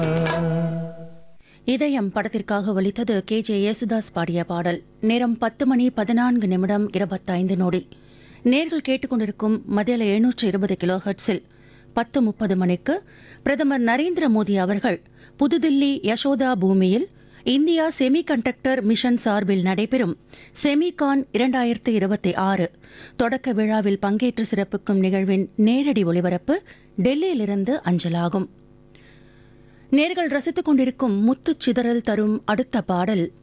இதயம் படத்திற்காக ஒலித்தது கே ஜே யேசுதாஸ் பாடிய பாடல் நேரம் பத்து மணி பதினான்கு நிமிடம் இருபத்தைந்து நொடி நேர்கள் கேட்டுக்கொண்டிருக்கும் மதிய எழுநூற்று இருபது கிலோ ஹெர்ட்ஸில் பத்து முப்பது மணிக்கு பிரதமர் நரேந்திர மோடி அவர்கள் புதுதில்லி யசோதா பூமியில் இந்தியா செமிகண்டக்டர் மிஷன் சார்பில் நடைபெறும் செமிகான் இரண்டாயிரத்து இருபத்தி ஆறு தொடக்க விழாவில் பங்கேற்று சிறப்பிக்கும் நிகழ்வின் நேரடி ஒளிபரப்பு டெல்லியிலிருந்து அஞ்சலாகும் நேர்கள் ரசித்துக் கொண்டிருக்கும் முத்துச் சிதறல் தரும் அடுத்த பாடல்